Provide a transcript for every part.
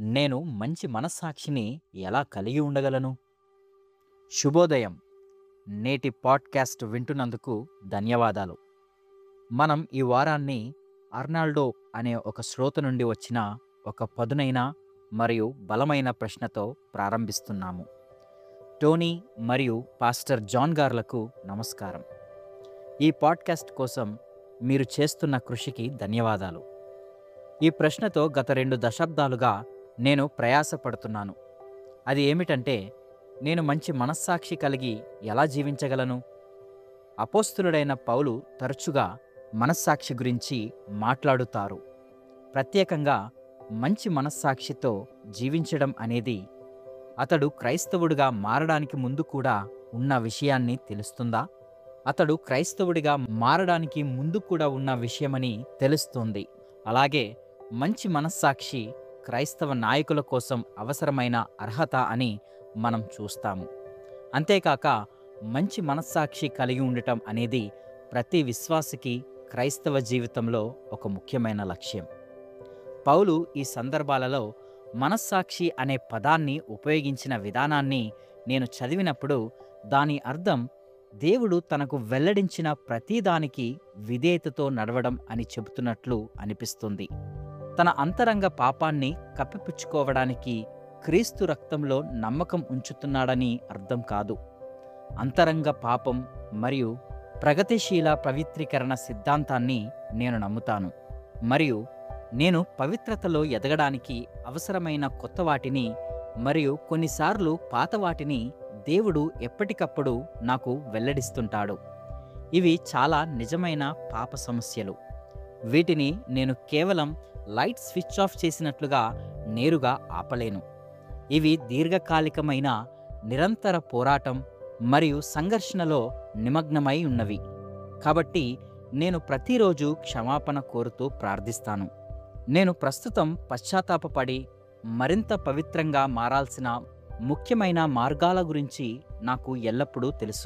నేను మంచి మనస్సాక్షిని ఎలా కలిగి ఉండగలను శుభోదయం నేటి పాడ్కాస్ట్ వింటున్నందుకు ధన్యవాదాలు మనం ఈ వారాన్ని అర్నాల్డో అనే ఒక శ్రోత నుండి వచ్చిన ఒక పదునైన మరియు బలమైన ప్రశ్నతో ప్రారంభిస్తున్నాము టోనీ మరియు పాస్టర్ జాన్ గార్లకు నమస్కారం ఈ పాడ్కాస్ట్ కోసం మీరు చేస్తున్న కృషికి ధన్యవాదాలు ఈ ప్రశ్నతో గత రెండు దశాబ్దాలుగా నేను ప్రయాసపడుతున్నాను అది ఏమిటంటే నేను మంచి మనస్సాక్షి కలిగి ఎలా జీవించగలను అపోస్తులుడైన పౌలు తరచుగా మనస్సాక్షి గురించి మాట్లాడుతారు ప్రత్యేకంగా మంచి మనస్సాక్షితో జీవించడం అనేది అతడు క్రైస్తవుడిగా మారడానికి ముందు కూడా ఉన్న విషయాన్ని తెలుస్తుందా అతడు క్రైస్తవుడిగా మారడానికి ముందు కూడా ఉన్న విషయమని తెలుస్తుంది అలాగే మంచి మనస్సాక్షి క్రైస్తవ నాయకుల కోసం అవసరమైన అర్హత అని మనం చూస్తాము అంతేకాక మంచి మనస్సాక్షి కలిగి ఉండటం అనేది ప్రతి విశ్వాసికి క్రైస్తవ జీవితంలో ఒక ముఖ్యమైన లక్ష్యం పౌలు ఈ సందర్భాలలో మనస్సాక్షి అనే పదాన్ని ఉపయోగించిన విధానాన్ని నేను చదివినప్పుడు దాని అర్థం దేవుడు తనకు వెల్లడించిన ప్రతిదానికి విధేయతతో నడవడం అని చెబుతున్నట్లు అనిపిస్తుంది తన అంతరంగ పాపాన్ని కప్పిపుచ్చుకోవడానికి క్రీస్తు రక్తంలో నమ్మకం ఉంచుతున్నాడని అర్థం కాదు అంతరంగ పాపం మరియు ప్రగతిశీల పవిత్రీకరణ సిద్ధాంతాన్ని నేను నమ్ముతాను మరియు నేను పవిత్రతలో ఎదగడానికి అవసరమైన కొత్త వాటిని మరియు కొన్నిసార్లు పాత వాటిని దేవుడు ఎప్పటికప్పుడు నాకు వెల్లడిస్తుంటాడు ఇవి చాలా నిజమైన పాప సమస్యలు వీటిని నేను కేవలం లైట్ స్విచ్ ఆఫ్ చేసినట్లుగా నేరుగా ఆపలేను ఇవి దీర్ఘకాలికమైన నిరంతర పోరాటం మరియు సంఘర్షణలో నిమగ్నమై ఉన్నవి కాబట్టి నేను ప్రతిరోజు క్షమాపణ కోరుతూ ప్రార్థిస్తాను నేను ప్రస్తుతం పశ్చాత్తాపపడి మరింత పవిత్రంగా మారాల్సిన ముఖ్యమైన మార్గాల గురించి నాకు ఎల్లప్పుడూ తెలుసు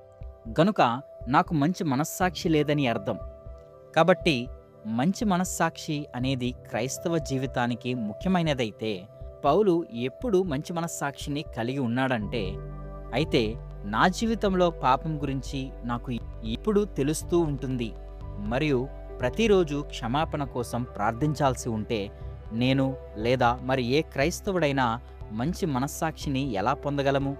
గనుక నాకు మంచి మనస్సాక్షి లేదని అర్థం కాబట్టి మంచి మనస్సాక్షి అనేది క్రైస్తవ జీవితానికి ముఖ్యమైనదైతే పౌలు ఎప్పుడు మంచి మనస్సాక్షిని కలిగి ఉన్నాడంటే అయితే నా జీవితంలో పాపం గురించి నాకు ఇప్పుడు తెలుస్తూ ఉంటుంది మరియు ప్రతిరోజు క్షమాపణ కోసం ప్రార్థించాల్సి ఉంటే నేను లేదా మరి ఏ క్రైస్తవుడైనా మంచి మనస్సాక్షిని ఎలా పొందగలము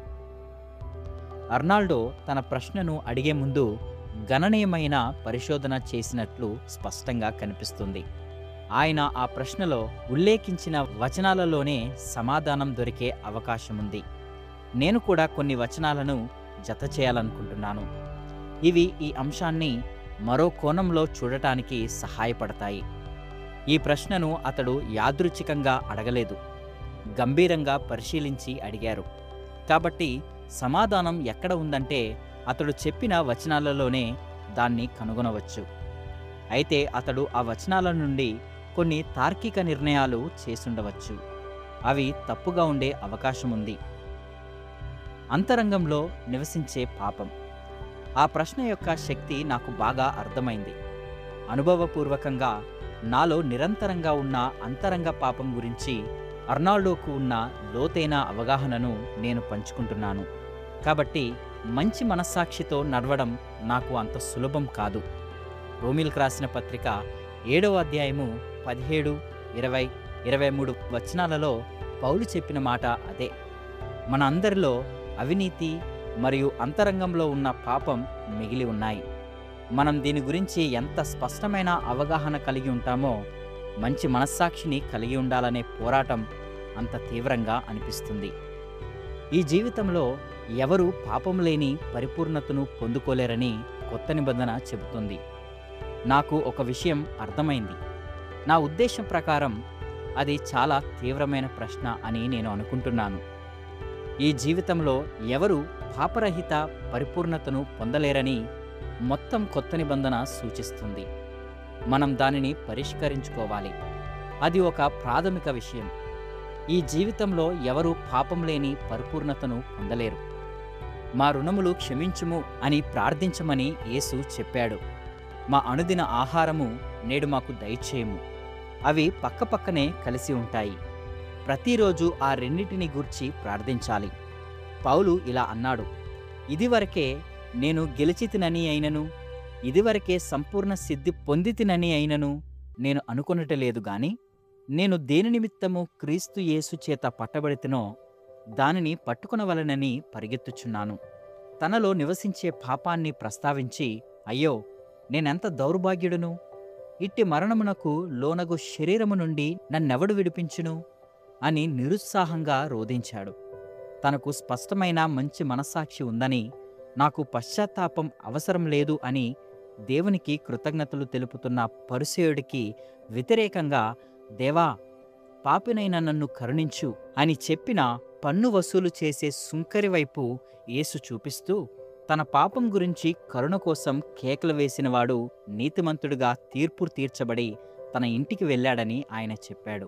అర్నాల్డో తన ప్రశ్నను అడిగే ముందు గణనీయమైన పరిశోధన చేసినట్లు స్పష్టంగా కనిపిస్తుంది ఆయన ఆ ప్రశ్నలో ఉల్లేఖించిన వచనాలలోనే సమాధానం దొరికే అవకాశం ఉంది నేను కూడా కొన్ని వచనాలను జత చేయాలనుకుంటున్నాను ఇవి ఈ అంశాన్ని మరో కోణంలో చూడటానికి సహాయపడతాయి ఈ ప్రశ్నను అతడు యాదృచ్ఛికంగా అడగలేదు గంభీరంగా పరిశీలించి అడిగారు కాబట్టి సమాధానం ఎక్కడ ఉందంటే అతడు చెప్పిన వచనాలలోనే దాన్ని కనుగొనవచ్చు అయితే అతడు ఆ వచనాల నుండి కొన్ని తార్కిక నిర్ణయాలు చేసుండవచ్చు అవి తప్పుగా ఉండే అవకాశం ఉంది అంతరంగంలో నివసించే పాపం ఆ ప్రశ్న యొక్క శక్తి నాకు బాగా అర్థమైంది అనుభవపూర్వకంగా నాలో నిరంతరంగా ఉన్న అంతరంగ పాపం గురించి అర్నాల్డోకు ఉన్న లోతైన అవగాహనను నేను పంచుకుంటున్నాను కాబట్టి మంచి మనస్సాక్షితో నడవడం నాకు అంత సులభం కాదు రోమిల్కి రాసిన పత్రిక ఏడవ అధ్యాయము పదిహేడు ఇరవై ఇరవై మూడు వచనాలలో పౌలు చెప్పిన మాట అదే మన అందరిలో అవినీతి మరియు అంతరంగంలో ఉన్న పాపం మిగిలి ఉన్నాయి మనం దీని గురించి ఎంత స్పష్టమైన అవగాహన కలిగి ఉంటామో మంచి మనస్సాక్షిని కలిగి ఉండాలనే పోరాటం అంత తీవ్రంగా అనిపిస్తుంది ఈ జీవితంలో ఎవరు పాపం లేని పరిపూర్ణతను పొందుకోలేరని కొత్త నిబంధన చెబుతుంది నాకు ఒక విషయం అర్థమైంది నా ఉద్దేశం ప్రకారం అది చాలా తీవ్రమైన ప్రశ్న అని నేను అనుకుంటున్నాను ఈ జీవితంలో ఎవరు పాపరహిత పరిపూర్ణతను పొందలేరని మొత్తం కొత్త నిబంధన సూచిస్తుంది మనం దానిని పరిష్కరించుకోవాలి అది ఒక ప్రాథమిక విషయం ఈ జీవితంలో ఎవరు పాపం లేని పరిపూర్ణతను పొందలేరు మా రుణములు క్షమించుము అని ప్రార్థించమని యేసు చెప్పాడు మా అనుదిన ఆహారము నేడు మాకు దయచేయము అవి పక్కపక్కనే కలిసి ఉంటాయి ప్రతిరోజు ఆ రెండింటిని గూర్చి ప్రార్థించాలి పౌలు ఇలా అన్నాడు ఇదివరకే నేను గెలిచితినని అయినను ఇదివరకే సంపూర్ణ సిద్ధి పొందితినని అయినను నేను అనుకొనటలేదు గాని నేను దేని నిమిత్తము క్రీస్తు యేసు చేత పట్టబడితినో దానిని పట్టుకొనవలనని పరిగెత్తుచున్నాను తనలో నివసించే పాపాన్ని ప్రస్తావించి అయ్యో నేనెంత దౌర్భాగ్యుడును ఇట్టి మరణమునకు లోనగు శరీరము నుండి నన్నెవడు విడిపించును అని నిరుత్సాహంగా రోధించాడు తనకు స్పష్టమైన మంచి మనస్సాక్షి ఉందని నాకు పశ్చాత్తాపం అవసరం లేదు అని దేవునికి కృతజ్ఞతలు తెలుపుతున్న పరుసేయుడికి వ్యతిరేకంగా దేవా పాపినైన నన్ను కరుణించు అని చెప్పిన పన్ను వసూలు చేసే సుంకరి వైపు యేసు చూపిస్తూ తన పాపం గురించి కరుణ కోసం కేకలు వేసినవాడు నీతిమంతుడుగా తీర్పు తీర్చబడి తన ఇంటికి వెళ్ళాడని ఆయన చెప్పాడు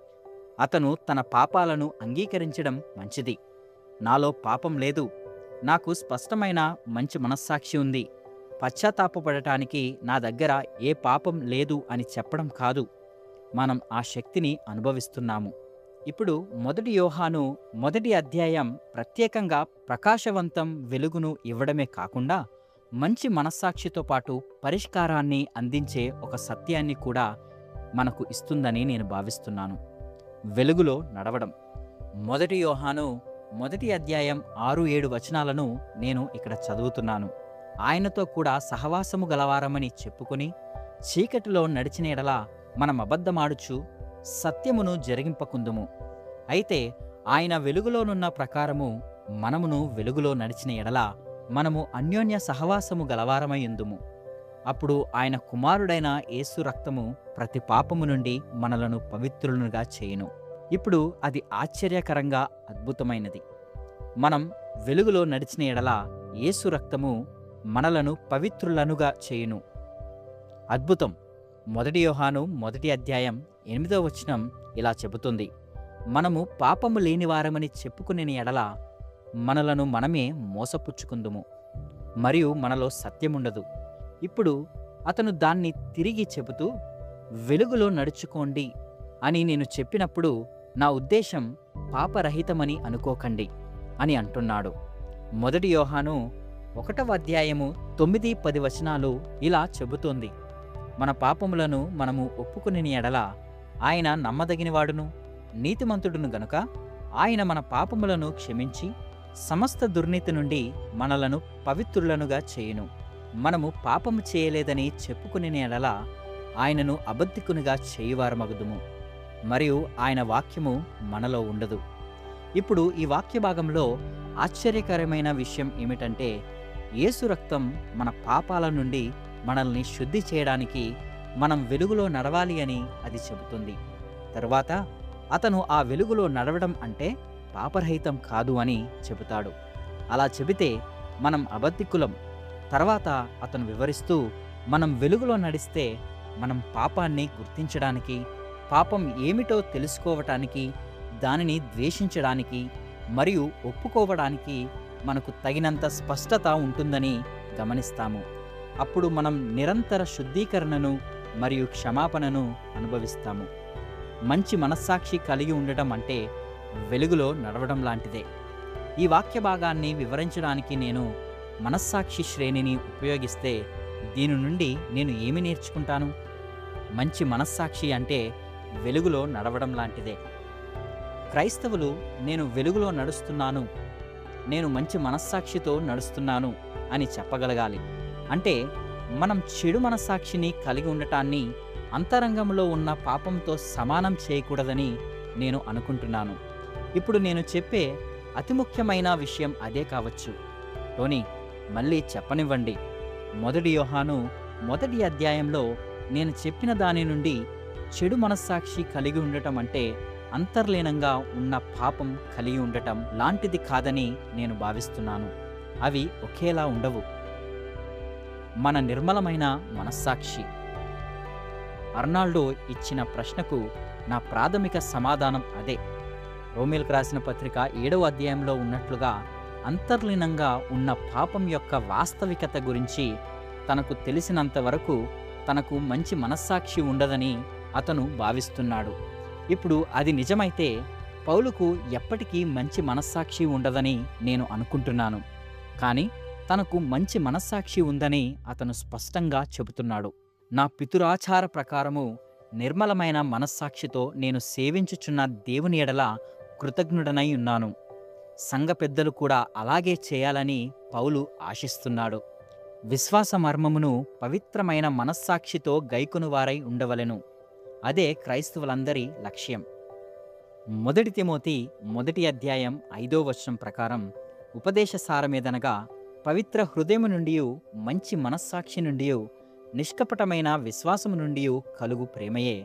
అతను తన పాపాలను అంగీకరించడం మంచిది నాలో పాపం లేదు నాకు స్పష్టమైన మంచి మనస్సాక్షి ఉంది పశ్చాత్తాపపడటానికి నా దగ్గర ఏ పాపం లేదు అని చెప్పడం కాదు మనం ఆ శక్తిని అనుభవిస్తున్నాము ఇప్పుడు మొదటి యోహాను మొదటి అధ్యాయం ప్రత్యేకంగా ప్రకాశవంతం వెలుగును ఇవ్వడమే కాకుండా మంచి మనస్సాక్షితో పాటు పరిష్కారాన్ని అందించే ఒక సత్యాన్ని కూడా మనకు ఇస్తుందని నేను భావిస్తున్నాను వెలుగులో నడవడం మొదటి యోహాను మొదటి అధ్యాయం ఆరు ఏడు వచనాలను నేను ఇక్కడ చదువుతున్నాను ఆయనతో కూడా సహవాసము గలవారమని చెప్పుకొని చీకటిలో నడిచిన ఎడల మనం అబద్ధమాడుచు సత్యమును జరిగింపకుందుము అయితే ఆయన వెలుగులోనున్న ప్రకారము మనమును వెలుగులో నడిచిన ఎడల మనము అన్యోన్య సహవాసము గలవారమయ్యుందుము అప్పుడు ఆయన కుమారుడైన యేసు రక్తము ప్రతి పాపము నుండి మనలను పవిత్రులుగా చేయును ఇప్పుడు అది ఆశ్చర్యకరంగా అద్భుతమైనది మనం వెలుగులో నడిచిన ఎడల యేసు రక్తము మనలను పవిత్రులనుగా చేయును అద్భుతం మొదటి యోహాను మొదటి అధ్యాయం ఎనిమిదో వచనం ఇలా చెబుతుంది మనము పాపము లేనివారమని చెప్పుకునే ఎడల మనలను మనమే మోసపుచ్చుకుందుము మరియు మనలో సత్యముండదు ఇప్పుడు అతను దాన్ని తిరిగి చెబుతూ వెలుగులో నడుచుకోండి అని నేను చెప్పినప్పుడు నా ఉద్దేశం పాపరహితమని అనుకోకండి అని అంటున్నాడు మొదటి యోహాను ఒకటవ అధ్యాయము తొమ్మిది పది వచనాలు ఇలా చెబుతోంది మన పాపములను మనము ఒప్పుకుని ఎడల ఆయన నమ్మదగినవాడును నీతిమంతుడును గనుక ఆయన మన పాపములను క్షమించి సమస్త దుర్నీతి నుండి మనలను పవిత్రులనుగా చేయును మనము పాపము చేయలేదని చెప్పుకుని ఎడల ఆయనను అబద్ధికునిగా చేయువారమగుదుము మరియు ఆయన వాక్యము మనలో ఉండదు ఇప్పుడు ఈ వాక్య భాగంలో ఆశ్చర్యకరమైన విషయం ఏమిటంటే యేసు రక్తం మన పాపాల నుండి మనల్ని శుద్ధి చేయడానికి మనం వెలుగులో నడవాలి అని అది చెబుతుంది తరువాత అతను ఆ వెలుగులో నడవడం అంటే పాపరహితం కాదు అని చెబుతాడు అలా చెబితే మనం అబద్ధికులం తర్వాత అతను వివరిస్తూ మనం వెలుగులో నడిస్తే మనం పాపాన్ని గుర్తించడానికి పాపం ఏమిటో తెలుసుకోవటానికి దానిని ద్వేషించడానికి మరియు ఒప్పుకోవడానికి మనకు తగినంత స్పష్టత ఉంటుందని గమనిస్తాము అప్పుడు మనం నిరంతర శుద్ధీకరణను మరియు క్షమాపణను అనుభవిస్తాము మంచి మనస్సాక్షి కలిగి ఉండటం అంటే వెలుగులో నడవడం లాంటిదే ఈ వాక్య భాగాన్ని వివరించడానికి నేను మనస్సాక్షి శ్రేణిని ఉపయోగిస్తే దీని నుండి నేను ఏమి నేర్చుకుంటాను మంచి మనస్సాక్షి అంటే వెలుగులో నడవడం లాంటిదే క్రైస్తవులు నేను వెలుగులో నడుస్తున్నాను నేను మంచి మనస్సాక్షితో నడుస్తున్నాను అని చెప్పగలగాలి అంటే మనం చెడు మనస్సాక్షిని కలిగి ఉండటాన్ని అంతరంగంలో ఉన్న పాపంతో సమానం చేయకూడదని నేను అనుకుంటున్నాను ఇప్పుడు నేను చెప్పే అతి ముఖ్యమైన విషయం అదే కావచ్చు టోనీ మళ్ళీ చెప్పనివ్వండి మొదటి యోహాను మొదటి అధ్యాయంలో నేను చెప్పిన దాని నుండి చెడు మనస్సాక్షి కలిగి ఉండటం అంటే అంతర్లీనంగా ఉన్న పాపం కలిగి ఉండటం లాంటిది కాదని నేను భావిస్తున్నాను అవి ఒకేలా ఉండవు మన నిర్మలమైన మనస్సాక్షి అర్నాల్డో ఇచ్చిన ప్రశ్నకు నా ప్రాథమిక సమాధానం అదే రోమిల్కి రాసిన పత్రిక ఏడవ అధ్యాయంలో ఉన్నట్లుగా అంతర్లీనంగా ఉన్న పాపం యొక్క వాస్తవికత గురించి తనకు తెలిసినంత వరకు తనకు మంచి మనస్సాక్షి ఉండదని అతను భావిస్తున్నాడు ఇప్పుడు అది నిజమైతే పౌలుకు ఎప్పటికీ మంచి మనస్సాక్షి ఉండదని నేను అనుకుంటున్నాను కానీ తనకు మంచి మనస్సాక్షి ఉందని అతను స్పష్టంగా చెబుతున్నాడు నా పితురాచార ప్రకారము నిర్మలమైన మనస్సాక్షితో నేను సేవించుచున్న దేవుని ఎడల కృతజ్ఞుడనై ఉన్నాను సంఘ పెద్దలు కూడా అలాగే చేయాలని పౌలు ఆశిస్తున్నాడు విశ్వాస మర్మమును పవిత్రమైన మనస్సాక్షితో గైకొనువారై ఉండవలెను అదే క్రైస్తవులందరి లక్ష్యం మొదటి తిమోతి మొదటి అధ్యాయం ఐదో వచనం ప్రకారం ఉపదేశ సారమేదనగా పవిత్ర హృదయము నుండి మంచి మనస్సాక్షి నుండి నిష్కపటమైన విశ్వాసము నుండి కలుగు ప్రేమయే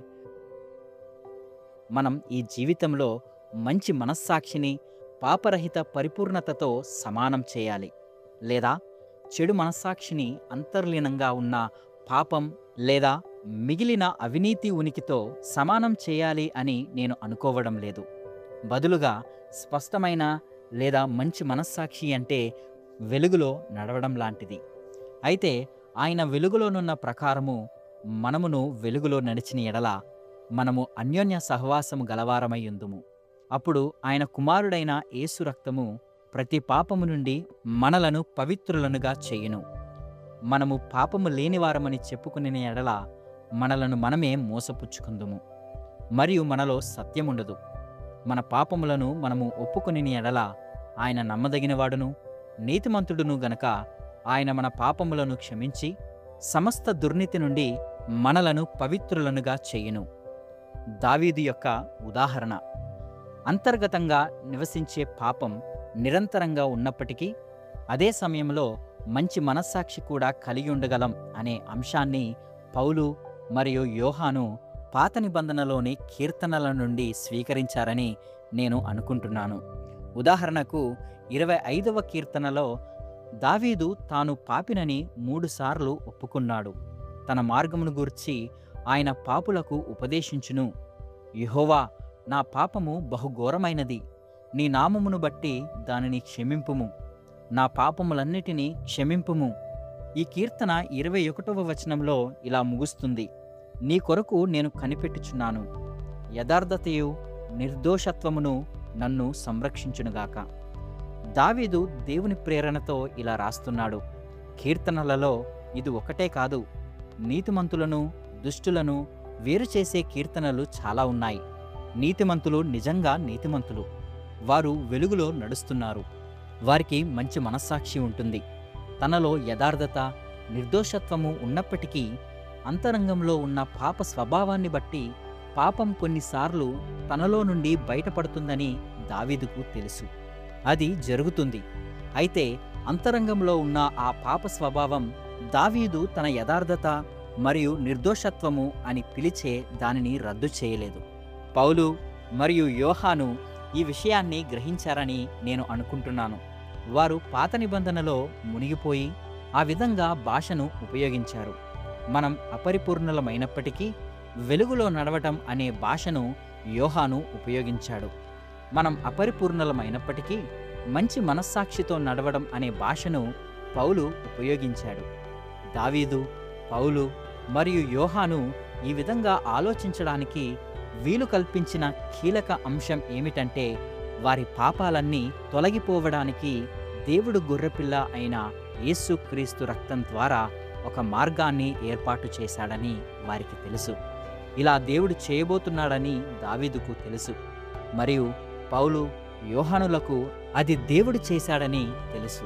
మనం ఈ జీవితంలో మంచి మనస్సాక్షిని పాపరహిత పరిపూర్ణతతో సమానం చేయాలి లేదా చెడు మనస్సాక్షిని అంతర్లీనంగా ఉన్న పాపం లేదా మిగిలిన అవినీతి ఉనికితో సమానం చేయాలి అని నేను అనుకోవడం లేదు బదులుగా స్పష్టమైన లేదా మంచి మనస్సాక్షి అంటే వెలుగులో నడవడం లాంటిది అయితే ఆయన వెలుగులోనున్న ప్రకారము మనమును వెలుగులో నడిచిన ఎడల మనము అన్యోన్య సహవాసము గలవారమై ఉందుము అప్పుడు ఆయన కుమారుడైన యేసు రక్తము ప్రతి పాపము నుండి మనలను పవిత్రులనుగా చేయును మనము పాపము లేనివారమని చెప్పుకునే ఎడల మనలను మనమే మోసపుచ్చుకుందుము మరియు మనలో సత్యముండదు మన పాపములను మనము ఒప్పుకొని ఎడల ఆయన నమ్మదగినవాడును నీతిమంతుడును గనక ఆయన మన పాపములను క్షమించి సమస్త దుర్నీతి నుండి మనలను పవిత్రులనుగా చేయును దావీదు యొక్క ఉదాహరణ అంతర్గతంగా నివసించే పాపం నిరంతరంగా ఉన్నప్పటికీ అదే సమయంలో మంచి మనస్సాక్షి కూడా కలిగి ఉండగలం అనే అంశాన్ని పౌలు మరియు యోహాను పాత నిబంధనలోని కీర్తనల నుండి స్వీకరించారని నేను అనుకుంటున్నాను ఉదాహరణకు ఇరవై ఐదవ కీర్తనలో దావీదు తాను పాపినని మూడుసార్లు ఒప్పుకున్నాడు తన మార్గమును గూర్చి ఆయన పాపులకు ఉపదేశించును యెహోవా నా పాపము బహుఘోరమైనది నీ నామమును బట్టి దానిని క్షమింపుము నా పాపములన్నిటినీ క్షమింపుము ఈ కీర్తన ఇరవై ఒకటవ వచనంలో ఇలా ముగుస్తుంది నీ కొరకు నేను కనిపెట్టుచున్నాను యథార్థతయు నిర్దోషత్వమును నన్ను సంరక్షించునుగాక దావీదు దేవుని ప్రేరణతో ఇలా రాస్తున్నాడు కీర్తనలలో ఇది ఒకటే కాదు నీతిమంతులను దుష్టులను వేరు చేసే కీర్తనలు చాలా ఉన్నాయి నీతిమంతులు నిజంగా నీతిమంతులు వారు వెలుగులో నడుస్తున్నారు వారికి మంచి మనస్సాక్షి ఉంటుంది తనలో యథార్థత నిర్దోషత్వము ఉన్నప్పటికీ అంతరంగంలో ఉన్న పాప స్వభావాన్ని బట్టి పాపం కొన్నిసార్లు తనలో నుండి బయటపడుతుందని దావీదుకు తెలుసు అది జరుగుతుంది అయితే అంతరంగంలో ఉన్న ఆ పాప స్వభావం దావీదు తన యథార్థత మరియు నిర్దోషత్వము అని పిలిచే దానిని రద్దు చేయలేదు పౌలు మరియు యోహాను ఈ విషయాన్ని గ్రహించారని నేను అనుకుంటున్నాను వారు పాత నిబంధనలో మునిగిపోయి ఆ విధంగా భాషను ఉపయోగించారు మనం అపరిపూర్ణులమైనప్పటికీ వెలుగులో నడవటం అనే భాషను యోహాను ఉపయోగించాడు మనం అపరిపూర్ణులమైనప్పటికీ మంచి మనస్సాక్షితో నడవడం అనే భాషను పౌలు ఉపయోగించాడు దావీదు పౌలు మరియు యోహాను ఈ విధంగా ఆలోచించడానికి వీలు కల్పించిన కీలక అంశం ఏమిటంటే వారి పాపాలన్నీ తొలగిపోవడానికి దేవుడు గొర్రెపిల్ల అయిన యేసుక్రీస్తు రక్తం ద్వారా ఒక మార్గాన్ని ఏర్పాటు చేశాడని వారికి తెలుసు ఇలా దేవుడు చేయబోతున్నాడని దావీదుకు తెలుసు మరియు పౌలు యోహానులకు అది దేవుడు చేశాడని తెలుసు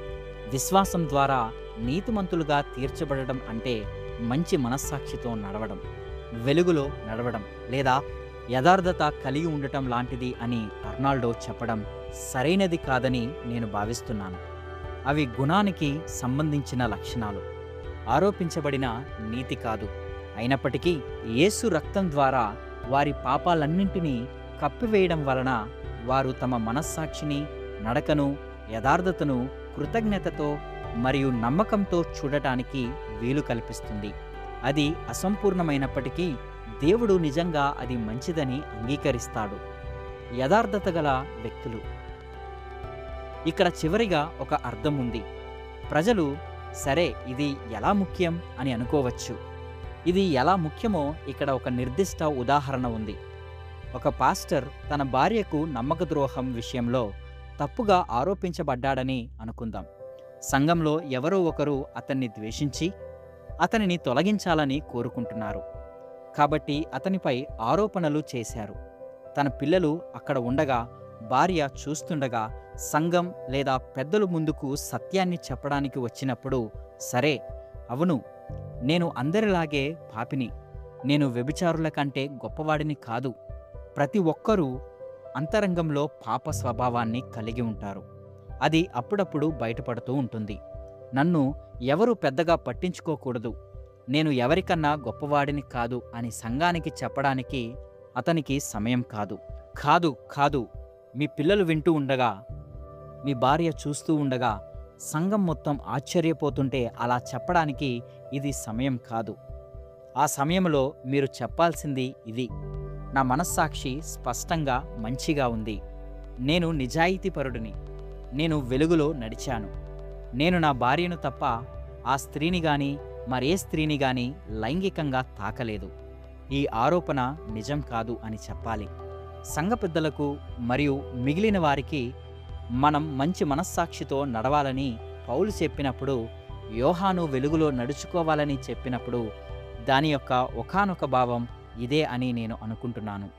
విశ్వాసం ద్వారా నీతిమంతులుగా తీర్చబడడం అంటే మంచి మనస్సాక్షితో నడవడం వెలుగులో నడవడం లేదా యథార్థత కలిగి ఉండటం లాంటిది అని అర్నాల్డో చెప్పడం సరైనది కాదని నేను భావిస్తున్నాను అవి గుణానికి సంబంధించిన లక్షణాలు ఆరోపించబడిన నీతి కాదు అయినప్పటికీ యేసు రక్తం ద్వారా వారి పాపాలన్నింటినీ కప్పివేయడం వలన వారు తమ మనస్సాక్షిని నడకను యథార్థతను కృతజ్ఞతతో మరియు నమ్మకంతో చూడటానికి వీలు కల్పిస్తుంది అది అసంపూర్ణమైనప్పటికీ దేవుడు నిజంగా అది మంచిదని అంగీకరిస్తాడు యథార్థత గల వ్యక్తులు ఇక్కడ చివరిగా ఒక అర్థం ఉంది ప్రజలు సరే ఇది ఎలా ముఖ్యం అని అనుకోవచ్చు ఇది ఎలా ముఖ్యమో ఇక్కడ ఒక నిర్దిష్ట ఉదాహరణ ఉంది ఒక పాస్టర్ తన భార్యకు నమ్మకద్రోహం విషయంలో తప్పుగా ఆరోపించబడ్డాడని అనుకుందాం సంఘంలో ఎవరో ఒకరు అతన్ని ద్వేషించి అతనిని తొలగించాలని కోరుకుంటున్నారు కాబట్టి అతనిపై ఆరోపణలు చేశారు తన పిల్లలు అక్కడ ఉండగా భార్య చూస్తుండగా సంఘం లేదా పెద్దలు ముందుకు సత్యాన్ని చెప్పడానికి వచ్చినప్పుడు సరే అవును నేను అందరిలాగే పాపిని నేను వ్యభిచారుల కంటే గొప్పవాడిని కాదు ప్రతి ఒక్కరూ అంతరంగంలో పాప స్వభావాన్ని కలిగి ఉంటారు అది అప్పుడప్పుడు బయటపడుతూ ఉంటుంది నన్ను ఎవరు పెద్దగా పట్టించుకోకూడదు నేను ఎవరికన్నా గొప్పవాడిని కాదు అని సంఘానికి చెప్పడానికి అతనికి సమయం కాదు కాదు కాదు మీ పిల్లలు వింటూ ఉండగా మీ భార్య చూస్తూ ఉండగా సంఘం మొత్తం ఆశ్చర్యపోతుంటే అలా చెప్పడానికి ఇది సమయం కాదు ఆ సమయంలో మీరు చెప్పాల్సింది ఇది నా మనస్సాక్షి స్పష్టంగా మంచిగా ఉంది నేను నిజాయితీపరుడిని నేను వెలుగులో నడిచాను నేను నా భార్యను తప్ప ఆ స్త్రీని గాని మరే స్త్రీని గాని లైంగికంగా తాకలేదు ఈ ఆరోపణ నిజం కాదు అని చెప్పాలి సంఘ పెద్దలకు మరియు మిగిలిన వారికి మనం మంచి మనస్సాక్షితో నడవాలని పౌలు చెప్పినప్పుడు యోహాను వెలుగులో నడుచుకోవాలని చెప్పినప్పుడు దాని యొక్క ఒకానొక భావం ఇదే అని నేను అనుకుంటున్నాను